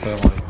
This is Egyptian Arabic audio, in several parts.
السلام عليكم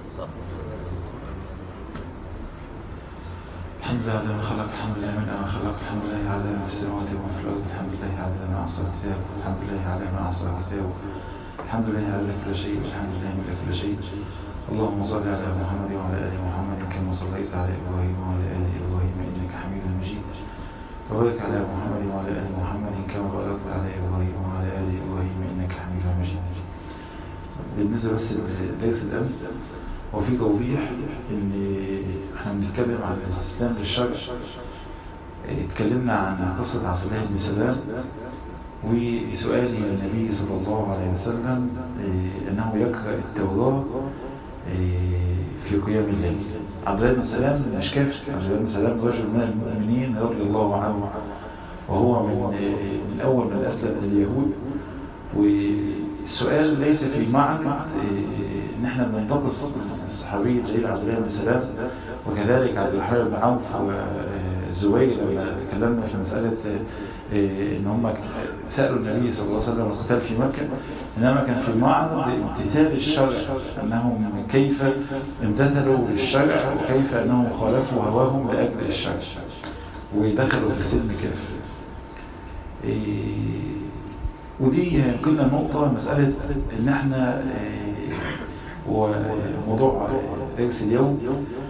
الحمد لله على ما خلق الحمد لله من ما خلق الحمد لله على ما في السماوات وما في الأرض الحمد لله على ما أعصى كتابه الحمد لله على ما أعصى كتابه الحمد لله على كل شيء الحمد لله من كل شيء اللهم صل على محمد وعلى آل محمد كما صليت على إبراهيم وعلى آل إبراهيم إنك حميد مجيد وبارك على محمد وعلى آل محمد كما باركت على إبراهيم وعلى آل إبراهيم إنك حميد مجيد بالنسبة بس لدرس الأمس وفي توضيح ان احنا بنتكلم عن الاستسلام للشرع اتكلمنا عن قصة عبد الله بن سلام وسؤال النبي صلى الله عليه وسلم انه يقرأ التوراة في قيام الليل عبد الله بن سلام مش كافر عبد الله بن سلام رجل من المؤمنين رضي الله عنه وهو من من اول من اسلم اليهود والسؤال ليس في معنى ان احنا بننتقص الصحابي الجليل عبد الله بن سلام وكذلك عبد الرحمن بن عوف والزبير لما تكلمنا في مسألة ان هم سألوا النبي صلى الله عليه وسلم القتال في مكة انما كان في معرض امتثال الشرع انهم كيف امتثلوا بالشرع وكيف انهم خالفوا هواهم لاجل الشرع ودخلوا في سلم كافر ودي يمكننا النقطة مسألة ان احنا وموضوع درس اليوم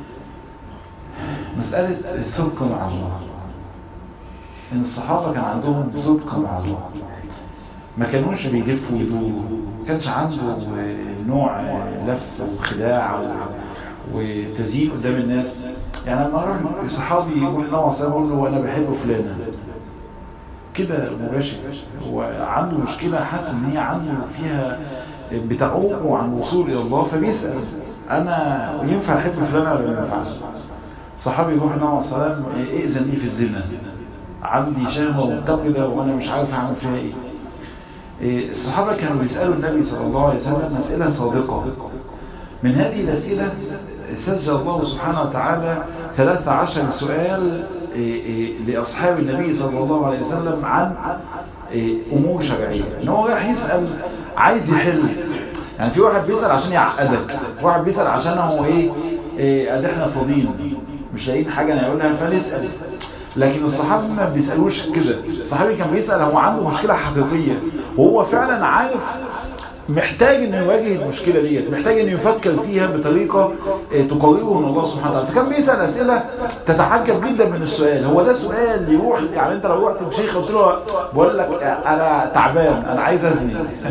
مسألة الصدق مع الله ان الصحابة كان عندهم صدق مع الله ما كانوش بيلفوا ويدوروا ما كانش عنده نوع لف وخداع وتزييق قدام الناس يعني لما راح صحابي يقول لنا صلى يقول له انا بحب فلانه كده مباشر هو عنده مشكلة حاسس ان هي عنده فيها بتعوقه عن الوصول الى الله فبيسأل انا ينفع احب فلانة ولا ما ينفعش صحابي يروح النبي صلى الله عليه وسلم ائذن لي في الزنا عندي شهوة متقدة وانا مش عارف اعمل فيها ايه الصحابة كانوا بيسألوا النبي صلى الله عليه وسلم اسئلة صادقة من هذه الاسئلة سجل الله سبحانه وتعالى 13 سؤال لأصحاب النبي صلى الله عليه وسلم عن أمور شرعية إن هو راح يسأل عايز يحل يعني في واحد بيسأل عشان يعقدك واحد بيسأل عشان هو إيه, إيه قد إحنا فاضيين مش لاقيين حاجة نقولها فنسأل لكن الصحابي ما بيسألوش كده الصحابي كان بيسأل هو عنده مشكلة حقيقية وهو فعلا عارف محتاج انه يواجه المشكلة ديت محتاج انه يفكر فيها بطريقة تقربه من الله سبحانه وتعالى فكان بيسأل اسئلة تتعجب جدا من السؤال هو ده سؤال يروح يعني انت لو رحت لشيخ قلت له بقول لك انا تعبان انا عايز ازني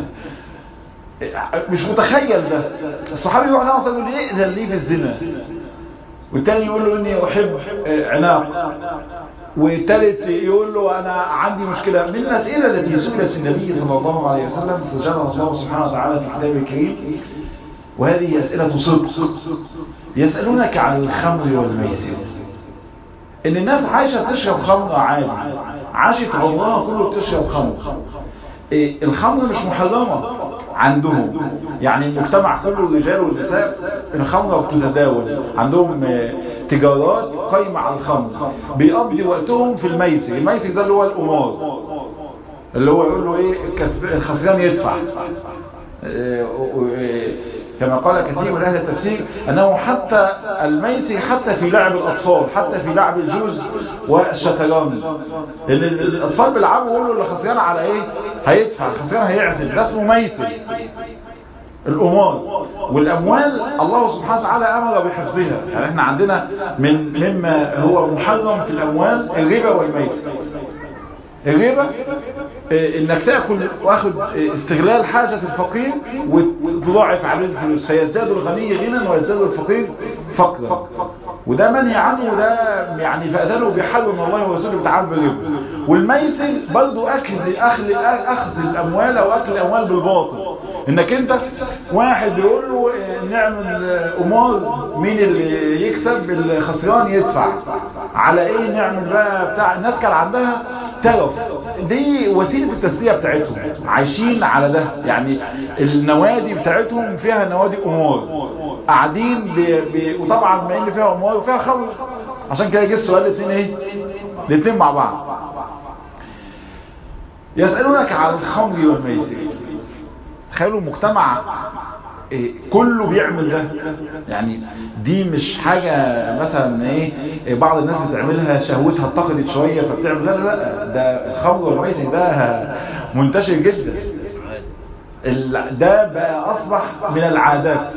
مش متخيل ده الصحابي يروح لنا يقول لي ائذن لي في الزنا والتاني يقول له اني احب عناق والثالث يقول له أنا عندي مشكلة من الأسئلة التي سئلت النبي صلى الله عليه وسلم سجلها الله سبحانه وتعالى في كتابه الكريم وهذه أسئلة صدق يسألونك عن الخمر والميسر إن الناس عايشة تشرب خمر عادي عاشت عمرها كله بتشرب خمر إيه الخمر مش محرمة عندهم يعني المجتمع كله الرجال والنساء الخمرة بتتداول عندهم تجارات قايمة على الخمر بيقضي وقتهم في الميسر الميسر ده اللي هو القمار اللي هو يقول له ايه الخسران يدفع كما قال كثير من اهل التفسير انه حتى الميسر حتى في لعب الاطفال حتى في لعب الجوز والشطرنج لان الاطفال بيلعبوا يقولوا اللي خسران على ايه هيدفع الخسران هيعزل ده اسمه ميسر الأمور والأموال الله سبحانه وتعالى أمر بحفظها يعني احنا عندنا من مما هو محرم في الأموال الربا والميسر الربا انك تأكل واخد استغلال حاجة الفقير وتضاعف عليه الفلوس فيزداد الغني غنى ويزداد الفقير فقرا وده منهي عنه وده يعني فأذنه بحرم الله ورسوله بتعامل بالربا والميسر برضه أكل أخذ أخذ الأموال أو أكل الأموال بالباطل انك انت واحد يقول له نعمل امور مين اللي يكسب الخسران يدفع على ايه نعمل بقى بتاع الناس كان عندها ترف دي وسيلة التسلية بتاعتهم عايشين على ده يعني النوادي بتاعتهم فيها نوادي امور قاعدين ب... ب... وطبعا ما ان فيها امور وفيها خمر عشان كده جه السؤال الاثنين ايه الاثنين مع بعض يسألونك عن الخمر والميسر تخيلوا مجتمع إيه كله بيعمل ده يعني دي مش حاجة مثلا ايه بعض الناس بتعملها شهوتها اتقدت شوية فبتعمل لا لا لا ده الخمر والميسر ده منتشر جدا ده بقى اصبح من العادات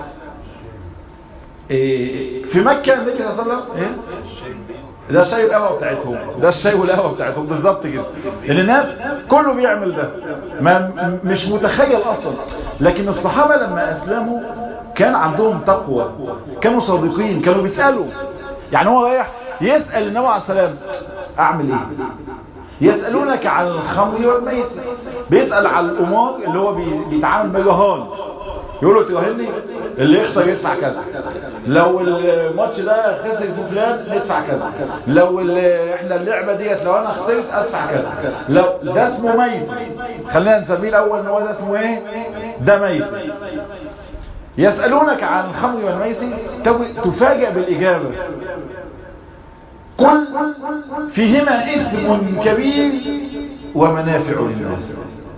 إيه في مكة النبي صلى الله عليه وسلم ايه ده الشاي والقهوه بتاعتهم ده الشاي والقهوه بتاعتهم بالظبط كده ان الناس كله بيعمل ده ما مش متخيل اصلا لكن الصحابه لما اسلموا كان عندهم تقوى كانوا صادقين كانوا بيسالوا يعني هو رايح يسال النبي عليه السلام اعمل ايه يسالونك عن الخمر والميسر بيسال على الامور اللي هو بيتعامل بالرهان يقول له تراهني اللي يخسر يدفع كذا لو الماتش ده خسر في فلان ندفع كذا لو احنا اللعبه ديت لو انا خسرت ادفع كذا لو ده اسمه ميت خلينا نسميه الاول ان هو ده اسمه ايه ده ميت يسالونك عن الخمر والميسر تفاجئ بالاجابه كل فيهما اثم كبير ومنافع للناس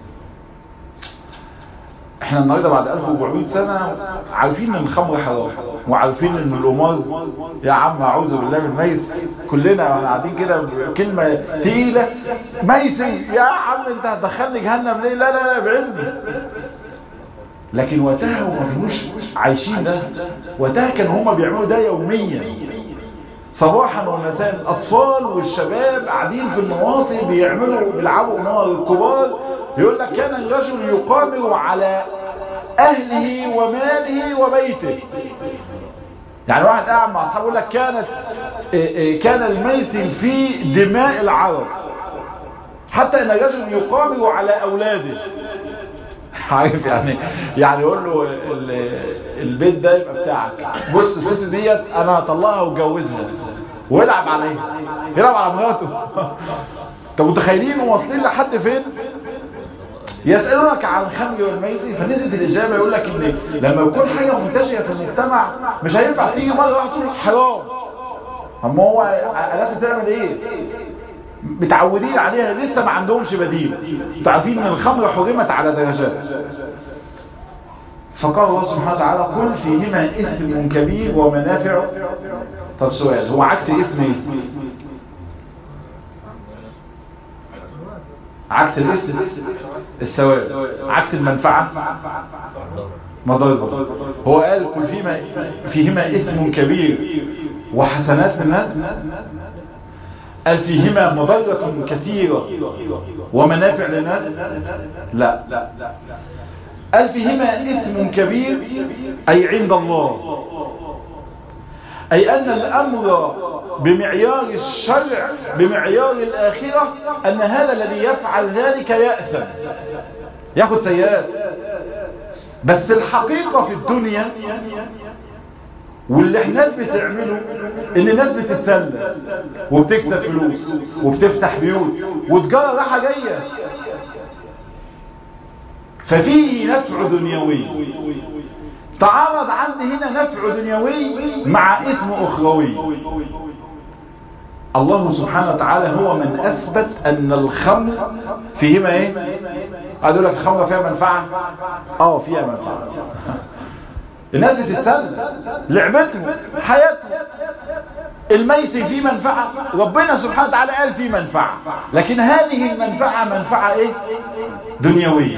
احنا النهارده بعد 1400 سنة عارفين ان الخمر حرام وعارفين ان الامار يا عم اعوذ بالله من ميس كلنا واحنا قاعدين كده كلمة تقيلة ميسي يا عم انت هتدخلني جهنم ليه لا لا لا بعلمي لكن وقتها هم ما كانوش عايشين ده وقتها كانوا هم بيعملوا ده يوميا صباحا ومساء الاطفال والشباب قاعدين في النواصي بيعملوا بيلعبوا نار الكبار يقول لك كان الرجل يقامر على اهله وماله وبيته يعني واحد قاعد مع اصحابه يقول لك كانت كان الميسر في دماء العرب حتى ان الرجل يقامر على اولاده عارف يعني يعني يقول له البيت ده يبقى بتاعك بص الست ديت انا هطلقها واتجوزها ويلعب عليها يلعب على مراته طب متخيلين واصلين لحد فين يسألونك عن الخمر والميسر فنزلت الإجابة يقول لك إن لما يكون حاجة منتشرة في المجتمع مش هينفع تيجي مرة واحدة تقول حرام أما هو الناس بتعمل إيه؟ متعودين عليها لسه ما عندهمش بديل انتوا عارفين ان الخمر حرمت على درجات فقال الله سبحانه وتعالى قل فيهما اثم كبير ومنافع طب سؤال هو عكس اسم ايه عكس الاسم الثواب عكس المنفعة مضربة هو قال كل فيما فيهما اثم كبير وحسنات من الناس قال فيهما مضرة كثيرة ومنافع للناس لا قال فيهما إثم كبير أي عند الله أي أن الأمر بمعيار الشرع بمعيار الآخرة أن هذا الذي يفعل ذلك يأثم ياخد سيئات بس الحقيقة في الدنيا واللي الناس بتعمله ان الناس بتتسلى وبتكسب فلوس وبتفتح بيوت وتجارة راحة جاية ففيه نفع دنيوي تعارض عندي هنا نفع دنيوي مع اسم اخروي الله سبحانه وتعالى هو من اثبت ان الخمر فيهما ايه قالوا لك الخمر فيها منفعة اه فيها منفعة الناس بتتسلى لعبتهم حياتهم الميت فيه منفعة ربنا سبحانه وتعالى قال فيه منفعة لكن هذه المنفعة منفعة ايه دنيوية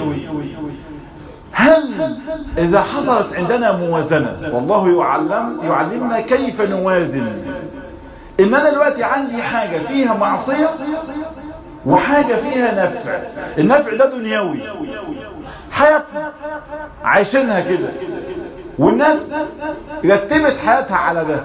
هل اذا حصلت عندنا موازنة والله يعلم يعلمنا كيف نوازن ان انا دلوقتي عندي حاجة فيها معصية وحاجة فيها نفع النفع ده دنيوي حياتنا عايشينها كده والناس رتبت حياتها على ده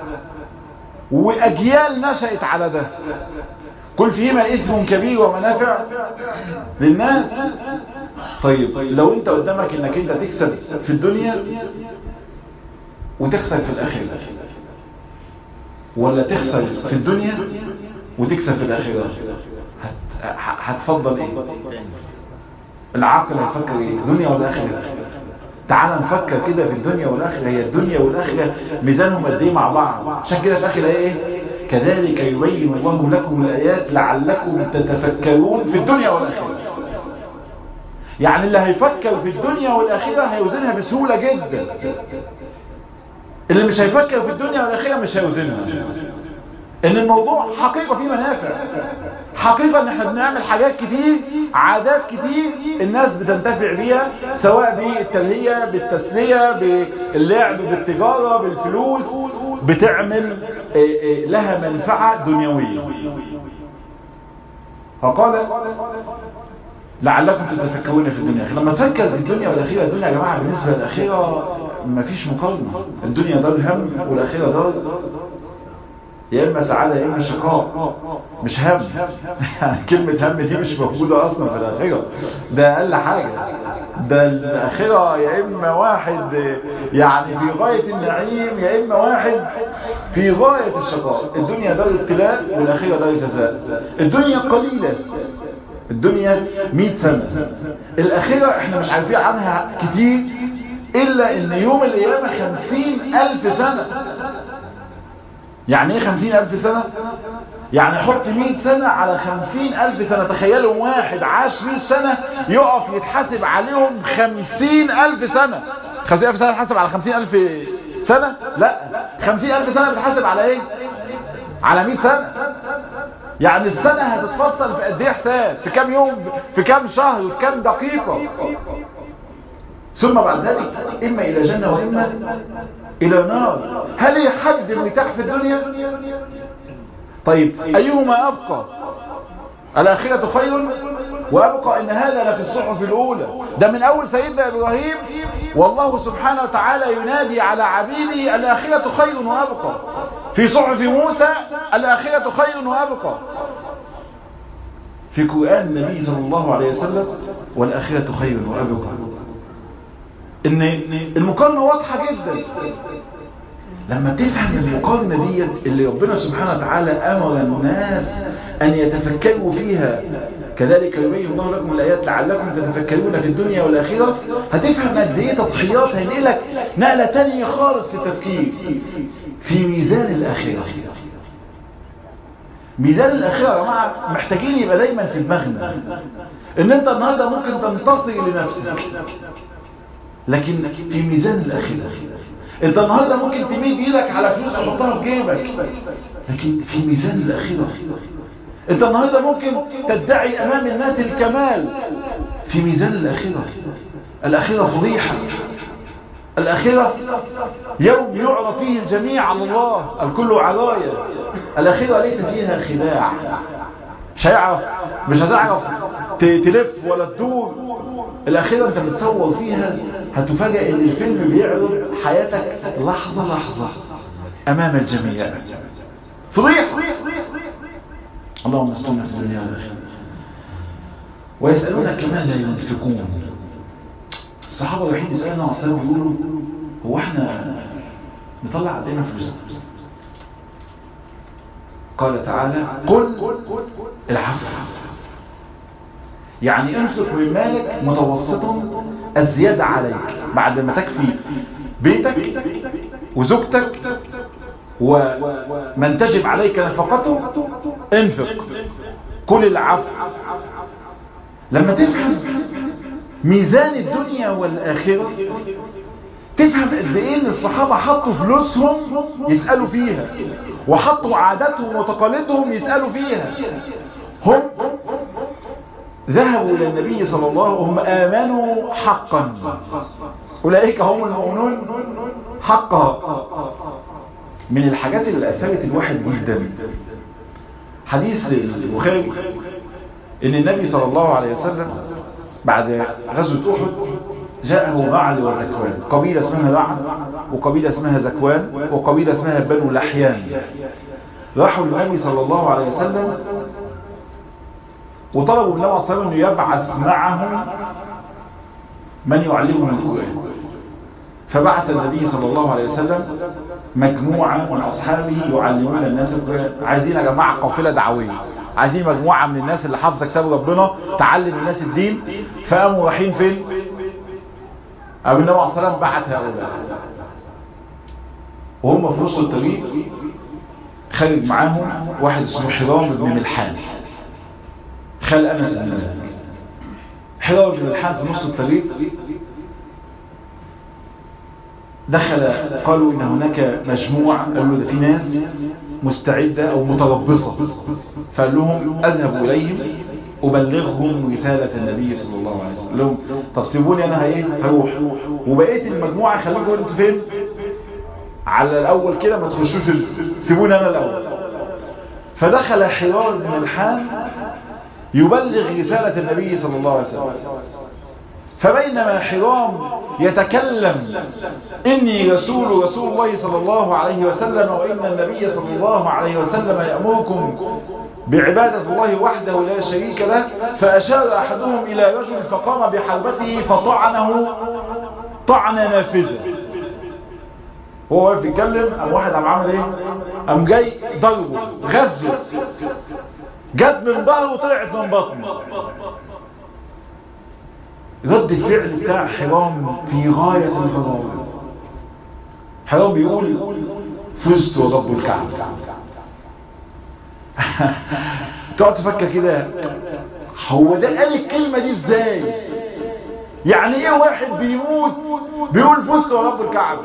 واجيال نشأت على ده كل فيهما اثم كبير ومنافع للناس طيب لو انت قدامك انك انت تكسب في الدنيا وتخسر في الاخرة ولا تخسر في الدنيا وتكسب في الاخرة هتفضل ايه العاقل هيفكر ايه دنيا ولا اخرة تعال نفكر كده في الدنيا والاخره هي الدنيا والاخره ميزانهم قد ايه مع بعض عشان كده في الاخره ايه كذلك يبين الله لكم الايات لعلكم تتفكرون في الدنيا والاخره يعني اللي هيفكر في الدنيا والآخرة هيوزنها بسهولة جدا اللي مش هيفكر في الدنيا والآخرة مش هيوزنها ان الموضوع حقيقة فيه منافع حقيقة ان احنا بنعمل حاجات كتير عادات كتير الناس بتنتفع بيها سواء بالتلهية بالتسلية باللعب بالتجارة بالفلوس بتعمل لها منفعة دنيوية فقال لعلكم تتفكرون في الدنيا لما تفكر في الدنيا والأخيرة الدنيا يا جماعة بالنسبة للأخيرة مفيش مقارنة الدنيا دار هم والأخيرة دار يا إما سعادة يا إما شقاء مش هم كلمة هم دي مش موجودة أصلا في الآخرة ده أقل حاجة ده الآخرة يا إما واحد يعني في غاية النعيم يا إما واحد في غاية الشقاء الدنيا دار ابتلاء والآخرة دار جزاء الدنيا قليلة الدنيا 100 سنة الأخيرة احنا مش عارفين عنها كتير إلا إن يوم القيامة خمسين ألف سنة يعني ايه خمسين ألف سنة يعني حط مئة سنة على خمسين ألف سنة تخيلوا واحد عاش مئة سنة يقف يتحاسب عليهم خمسين ألف سنة خمسين ألف سنة يتحاسب على خمسين ألف سنة لا خمسين ألف سنة بتحاسب على ايه على مئة سنة يعني السنة هتتفصل في قد ايه حساب في كام يوم في كام شهر في كام دقيقة ثم بعد ذلك اما الى جنة واما الى نار هل يحد المتاح في الدنيا طيب ايهما ابقى الاخرة خير وابقى ان هذا لفي الصحف الاولى ده من اول سيدنا ابراهيم والله سبحانه وتعالى ينادي على عبيده الاخرة خير وابقى في صحف موسى الاخرة خير وابقى في قرآن النبي صلى الله عليه وسلم والاخرة خير وابقى ان المقارنة واضحة جدا لما تفهم المقارنة ديت اللي ربنا سبحانه وتعالى امر الناس ان يتفكروا فيها كذلك يبين الله لكم الايات لعلكم تتفكرون في الدنيا والاخره هتفهم قد ايه تضحيات هينقلك نقله ثانيه خالص في التفكير في ميزان الاخره ميزان الاخره يا جماعه محتاجين يبقى دايما في دماغنا ان انت النهارده ممكن تنتصر لنفسك لكن في ميزان الاخره انت النهارده ممكن تميد ايدك على فلوس تحطها في جيبك لكن في ميزان الاخره انت النهارده ممكن تدعي امام الناس الكمال في ميزان الاخره الاخره فضيحه الاخره يوم يعرض فيه الجميع على الله الكل عرايا الاخره ليس فيها خداع مش هيعرف مش هتعرف تلف ولا تدور الاخيرة انت بتصور فيها هتفاجئ ان الفيلم بيعرض حياتك لحظة لحظة امام الجميع فضيحة اللهم استمع في الدنيا والآخرة ويسألونك ماذا ينفقون الصحابة الوحيد يسألنا وصلوا يقولوا هو احنا نطلع علينا فلوسنا قال تعالى قل العفو يعني انفق من مالك متوسطا الزيادة عليك بعد ما تكفي بيتك وزوجتك ومن تجب عليك نفقته انفق كل العفو لما تفهم ميزان الدنيا والآخرة تفهم قد ايه ان الصحابة حطوا فلوسهم يسألوا فيها وحطوا عاداتهم وتقاليدهم يسألوا فيها هم ذهبوا الى النبي صلى الله عليه وسلم امنوا حقا اولئك هم المؤمنون حقا من الحاجات اللي اثرت الواحد جدا حديث البخاري ان النبي صلى الله عليه وسلم بعد غزوة احد جاءه رعل وزكوان قبيلة اسمها رعل وقبيلة اسمها زكوان وقبيلة اسمها بنو لحيان راحوا للنبي صلى الله عليه وسلم وطلبوا النبي صلى الله عليه وسلم انه يبعث معهم من يعلمهم القرآن فبعث النبي صلى الله عليه وسلم مجموعة من أصحابه يعلمون الناس القرآن عايزين يا جماعة قافلة دعوية عايزين مجموعة من الناس اللي حافظة كتاب ربنا تعلم الناس الدين فقاموا رايحين فين أبو النبي عليه الصلاة والسلام بعت هؤلاء وهم في وسط الطريق خارج معاهم واحد اسمه حرام بن ملحان خال أنس بن مالك حراء بن ملحان في نص الطريق دخل قالوا ان هناك مجموعة قالوا ده في ناس مستعدة او متربصة فقال لهم اذهب اليهم أبلغهم رسالة النبي صلى الله عليه وسلم لهم طب سيبوني أنا ايه هروح وبقيت المجموعة خليكم انتوا فين على الأول كده ما تخشوش سيبوني أنا الأول فدخل حرار بن الحان يبلغ رسالة النبي صلى الله عليه وسلم فبينما حرام يتكلم إني رسول رسول الله صلى الله عليه وسلم وإن النبي صلى الله عليه وسلم يأمركم بعبادة الله وحده لا شريك له فأشار أحدهم إلى رجل فقام بحربته فطعنه طعن نافذة هو واقف يتكلم قام واحد قام عامل ايه قام جاي ضربه غزه جت من ظهره وطلعت من بطنه رد الفعل بتاع حرام في غاية الغرابة حرام بيقول فزت ورب الكعبة تقعد تفكر كده هو ده قال الكلمة دي ازاي يعني ايه واحد بيموت بيقول فزت ورب الكعبة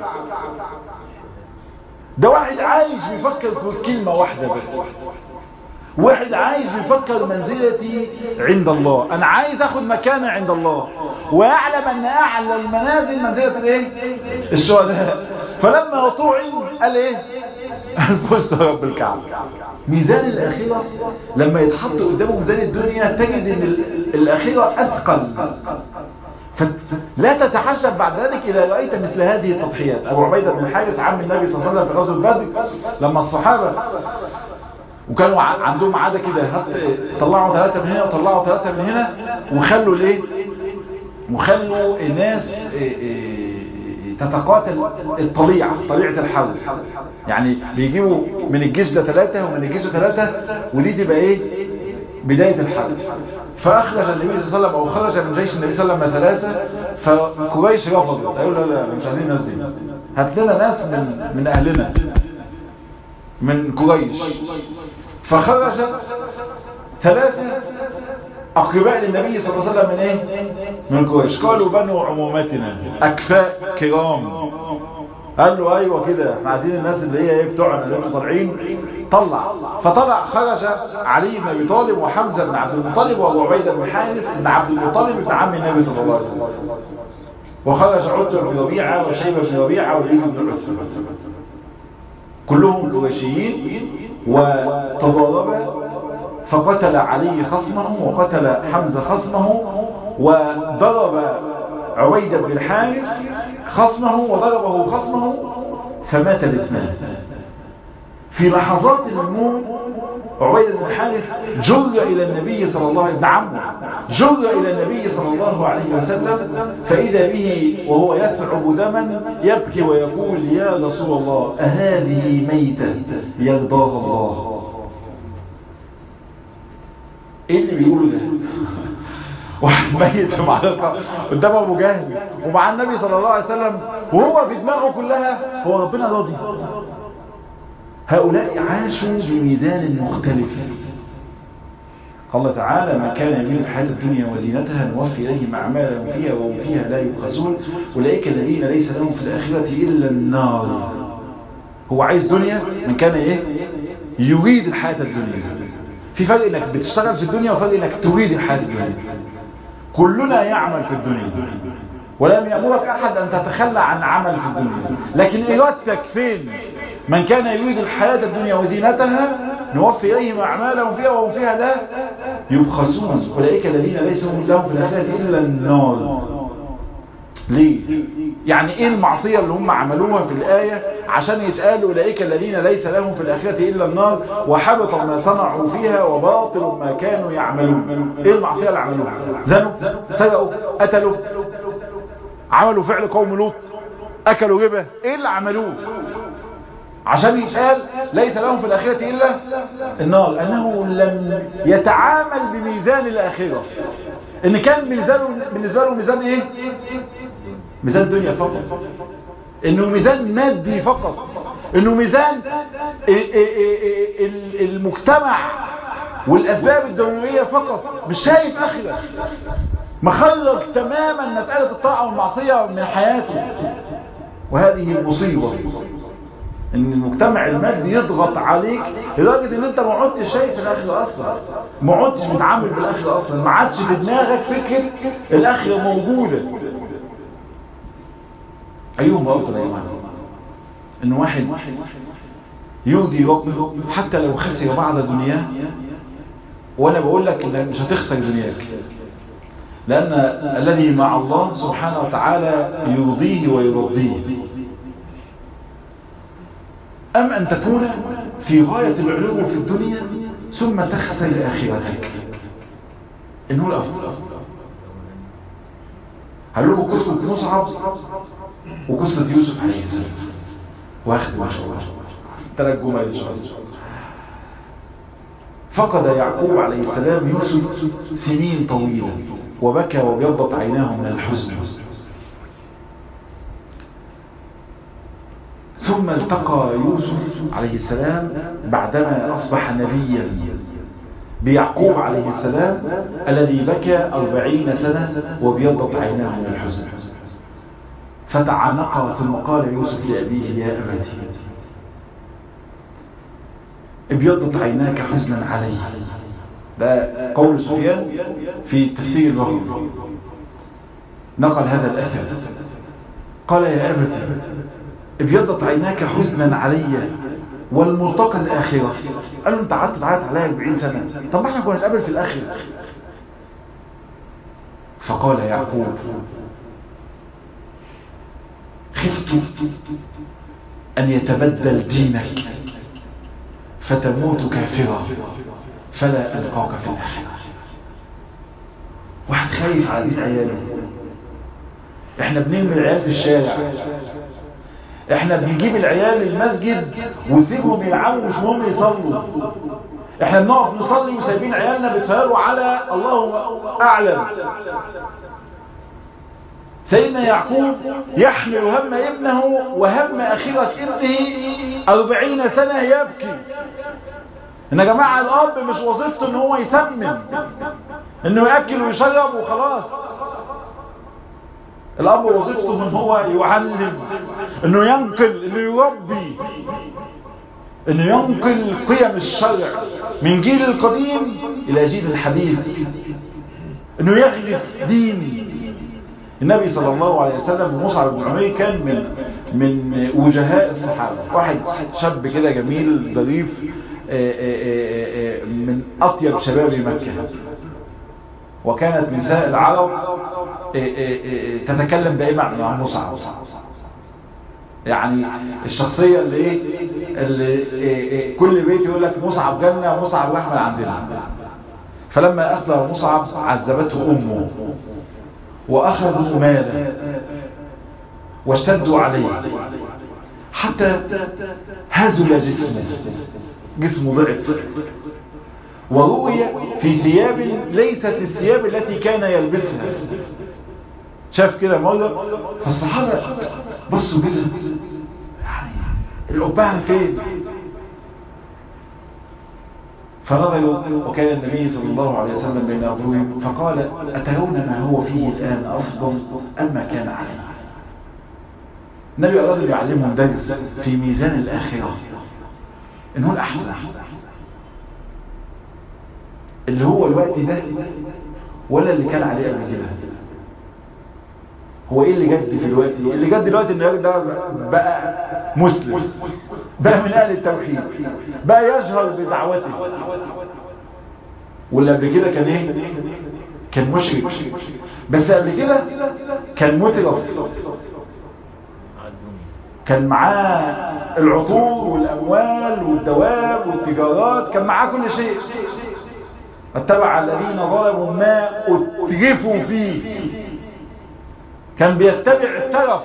ده واحد عايش بيفكر في كلمة واحدة بس واحد عايز يفكر منزلتي عند الله انا عايز اخد مكاني عند الله ويعلم ان اعلى المنازل منزلة الايه الشهداء فلما طوعن قال ايه الفوز رب الكعبة ميزان الاخرة لما يتحط قدامه ميزان الدنيا تجد ان الاخرة اثقل لا تتحسب بعد ذلك إذا رأيت مثل هذه التضحيات أبو عبيدة بن الحارث عم النبي صلى الله عليه وسلم في غزوة بدر لما الصحابة وكانوا عندهم عادة كده طلعوا ثلاثة من هنا وطلعوا ثلاثة من هنا وخلوا الايه وخلوا الناس تتقاتل الطليعة طليعة الحرب يعني بيجيبوا من الجيش ده ثلاثة ومن الجيش ده ثلاثة ودي تبقى ايه بداية الحرب فأخرج النبي صلى الله عليه وسلم أو خرج من جيش النبي صلى الله عليه وسلم ثلاثة فقريش رفضوا قالوا لا لا مش عايزين الناس دي هات لنا ناس من من أهلنا من قريش فخرج ثلاثة أقرباء للنبي صلى الله عليه وسلم من إيه؟ من قريش قالوا بنو عمومتنا أكفاء كرام قال له أيوة كده احنا عايزين الناس اللي هي ايه بتوعنا اللي هم طالعين طلع فطلع خرج علي بن أبي طالب وحمزة بن عبد المطلب وأبو عبيدة بن حارث بن عبد المطلب ابن عم النبي صلى الله عليه وسلم وخرج عتبة بن ربيعة وشيبة بن ربيعة ووليد بن عتبة كلهم قريشيين وتضارب فقتل علي خصمه وقتل حمزة خصمه وضرب عويد بن الحارث خصمه وضربه خصمه فمات الاثنان في لحظات الموت عبيد بن الحارث جر إلى النبي صلى الله عليه وسلم عمه جر إلى النبي صلى الله عليه وسلم فإذا به وهو يثعب دما يبكي ويقول يا رسول الله أهذه ميتة يرضاها الله ايه اللي بيقوله ده واحد ميت في معركة قدام ابو جهل ومع النبي صلى الله عليه وسلم وهو في دماغه كلها هو ربنا راضي هؤلاء عاشوا بميزان مختلف قال تعالى ما كان يمين الحياة الدنيا وزينتها نوفي إليهم أعمالهم فيها وهم فيها لا يبخسون أولئك الذين ليس لهم في الآخرة إلا النار هو عايز دنيا من كان إيه يريد الحياة الدنيا في فرق انك بتشتغل في الدنيا وفرق انك تريد الحياة الدنيا كلنا يعمل في الدنيا ولم يأمرك أحد أن تتخلى عن عمل في الدنيا لكن إرادتك فين من كان يريد الحياة الدنيا وزينتها نوفي إليهم أعمالهم فيها وهم فيها لا يبخسون أولئك الذين ليس لهم في الآخرة إلا النار ليه يعني ايه المعصية اللي هم عملوها في الآية عشان يتقال أولئك الذين ليس لهم في الآخرة إلا النار وحبط ما صنعوا فيها وباطل ما كانوا يعملون ايه المعصية اللي عملوها زنوا سرقوا قتلوا عملوا فعل قوم لوط أكلوا ربا ايه اللي عملوه عشان يتقال ليس لهم في الآخرة إلا النار أنه لم يتعامل بميزان الآخرة إن كان بالنسبة له ميزان إيه ميزان دنيا فقط إنه ميزان مادي فقط إنه ميزان المجتمع والأسباب الدنيوية فقط مش شايف آخرة مخرج تماما مسألة الطاعة والمعصية من حياته وهذه المصيبة ان المجتمع المادي يضغط عليك لدرجة ان انت ما عدتش شايف الاخر اصلا ما عدتش متعامل بالاخر اصلا ما عادش في دماغك فكرة الاخر موجودة ايهما افضل يا جماعه ان واحد يرضي ربه حتى لو خسر بعض دنياه وانا بقول لك انك مش هتخسر دنياك لان الذي مع الله سبحانه وتعالى يرضيه ويرضيه ام ان تكون في غاية العلو في الدنيا ثم تخسر اخرتك انه الافضل هقول لكم قصة مصعب وقصة يوسف عليه السلام واخد ما شاء الله ثلاث جمل ان شاء الله فقد يعقوب عليه السلام يوسف سنين طويلة وبكى وابيضت عيناه من الحزن ثم التقى يوسف عليه السلام بعدما أصبح نبيا بيعقوب عليه السلام الذي بكى أربعين سنة وابيضت عيناه من الحزن فتعانقا ثم قال يوسف لأبيه يا أبتي ابيضت عيناك حزنا علي ده قول سفيان في تفسير الوحي نقل هذا الأثر قال يا أبتي ابيضت عيناك حزنا علي والملتقى الآخرة قال له انت قعدت تعيط عليا 40 سنة طب ما احنا كنا نتقابل في الآخرة فقال يعقوب خفت أن يتبدل دينك فتموت كافرا فلا ألقاك في الآخرة واحد خايف على دين عياله احنا بنرمي العيال في الشارع احنا بنجيب العيال المسجد ونسيبهم يلعبوا مش مهم يصلوا احنا بنقف نصلي وسايبين عيالنا بيتفرجوا على الله اعلم سيدنا يعقوب يحمل هم ابنه وهم أخيرة ابنه أربعين سنة يبكي إن يا جماعة الأب مش وظيفته إن هو يسمن إنه يأكل ويشرب وخلاص الأب وظيفته إن هو يعلم إنه ينقل إنه يربي إنه ينقل قيم الشرع من جيل القديم إلى جيل الحديث إنه يغرف دين النبي صلى الله عليه وسلم مصعب بن عمير كان من من وجهاء الصحابة واحد شاب كده جميل ظريف من أطيب شباب مكة وكانت نساء العرب تتكلم دائما عن مصعب يعني الشخصية اللي ايه اللي كل بيت يقول لك مصعب جنة ومصعب رحمة عندنا فلما أسلم مصعب عذبته أمه وأخذوا ماله واشتدوا عليه حتى هزل جسمه جسمه ضعف ورؤي في ثياب ليست الثياب التي كان يلبسها شاف كده مرة فالصحابة بصوا كده يعني القبعة فين فنظروا وكان النبي صلى الله عليه وسلم بين أظهرهم فقال أترون ما هو فيه الآن أفضل أم ما كان عليه النبي أراد يعلمهم درس في ميزان الآخرة إنه الأحسن اللي هو الوقت ده ولا اللي كان عليه قبل كده هو ايه اللي جد في الوقت اللي جد دلوقتي ان الراجل ده بقى مسلم بقى من اهل التوحيد بقى يجهر بدعوته واللي قبل كده كان ايه كان مشرك بس قبل كده كان مترف كان معاه العطور والاموال والدواب والتجارات كان معاه كل شيء اتبع الذين ظلموا ما اترفوا فيه كان بيتبع الترف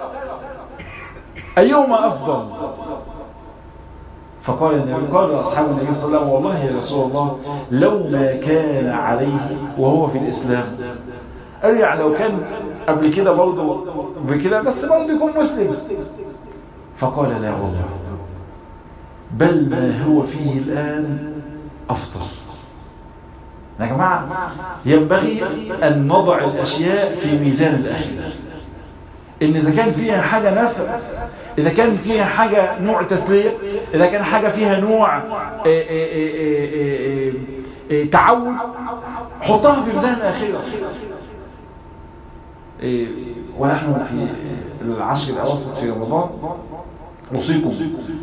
أيهما أفضل فقال النبي قال أصحاب النبي صلى الله عليه وسلم والله يا رسول الله لو ما كان عليه وهو في الإسلام قال يعني لو كان قبل كده برضه بكده بس برضه يكون مسلم فقال لا والله بل ما هو فيه الآن أفضل يا جماعة ينبغي أن نضع الأشياء في ميزان الآخرة إن إذا كان فيها حاجة نفع إذا كان فيها حاجة نوع تسلية إذا كان حاجة فيها نوع إيه إيه إيه إيه تعود حطها في ميزان الآخرة ونحن في العشر الأواسط في رمضان نوصيكم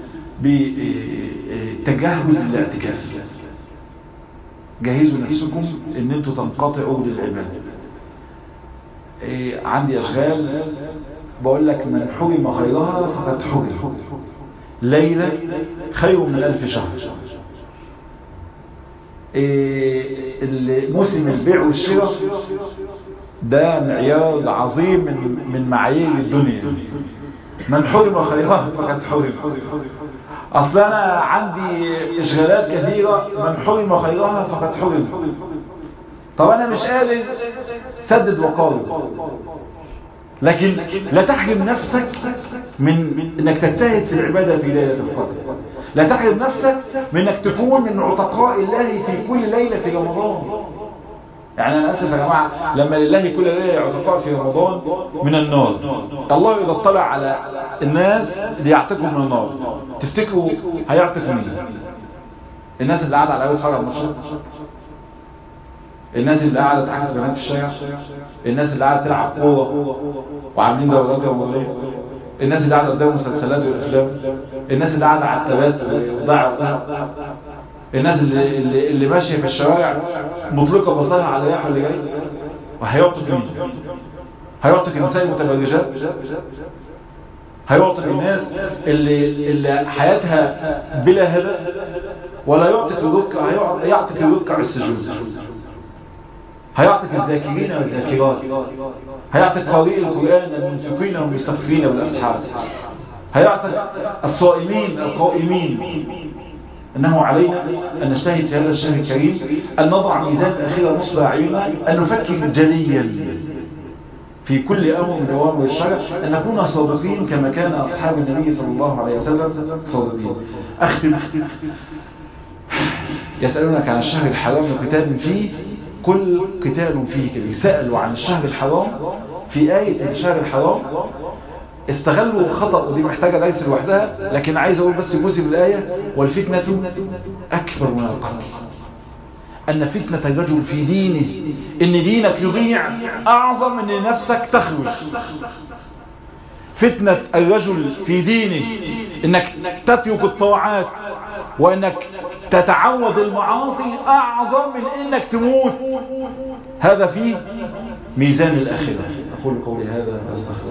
بتجهز الاعتكاف جهزوا نفسكم ان انتوا تنقطعوا للعبادة إيه عندي اشغال بقول لك من حرم خيرها فقد حرم ليلة خير من الف شهر إيه موسم البيع والشراء ده معيار عظيم من, من معايير الدنيا من حرم خيرها فقد حرم اصل انا عندي اشغالات كثيرة من حرم خيرها فقد حرم طب انا مش قادر سدد وقارب لكن لا تحرم نفسك من انك تجتهد في العبادة في ليلة القدر لا تحرم نفسك من انك تكون من عتقاء الله في كل ليلة في رمضان يعني انا اسف يا جماعة لما لله كل ليلة عتقاء في رمضان من النار الله اذا اطلع على الناس اللي يعتقوا من النار تفتكروا هيعتقوا مين الناس اللي قاعدة على اول حاجة المشروع الناس اللي قاعدة تعكس بنات الشارع الناس اللي قاعدة تلعب كورة وعاملين دورات رمضانية الناس اللي قاعدة قدام مسلسلات والافلام الناس اللي قاعدة على التبات وضاع الناس اللي, اللي, اللي ماشية في الشوارع مطلقة بصرها على الرياح اللي جاي وهيعطف مين هيعطف النساء المتبرجات هيعطف الناس اللي, اللي حياتها بلا هدف ولا يعطف الركع هيعطف الركع السجود هيعطف الذاكرين والذاكرات هيعطف قارئ القرآن المنفقين والمستغفرين بالأسحاب هيعطف الصائمين القائمين أنه علينا أن نجتهد في هذا الشهر الكريم أن نضع ميزان الأخيرة نصب أعيننا أن نفكر جليا في كل أمر من أوامر الشرع أن نكون صادقين كما كان أصحاب النبي صلى الله عليه وسلم صادقين أختم يسألونك عن الشهر الحرام وقتال فيه كل قتال فيه كبير سألوا عن الشهر الحرام في آية الشهر الحرام استغلوا خطأ ودي محتاجة ليس لوحدها لكن عايز أقول بس جزء من الآية والفتنة أكبر من القتل أن فتنة الرجل في دينه إن دينك يضيع أعظم من إن نفسك تخرج فتنة الرجل في دينه إنك تترك الطاعات وإنك تتعوض المعاصي أعظم من إنك تموت هذا في ميزان الآخرة أقول قولي هذا أستغفر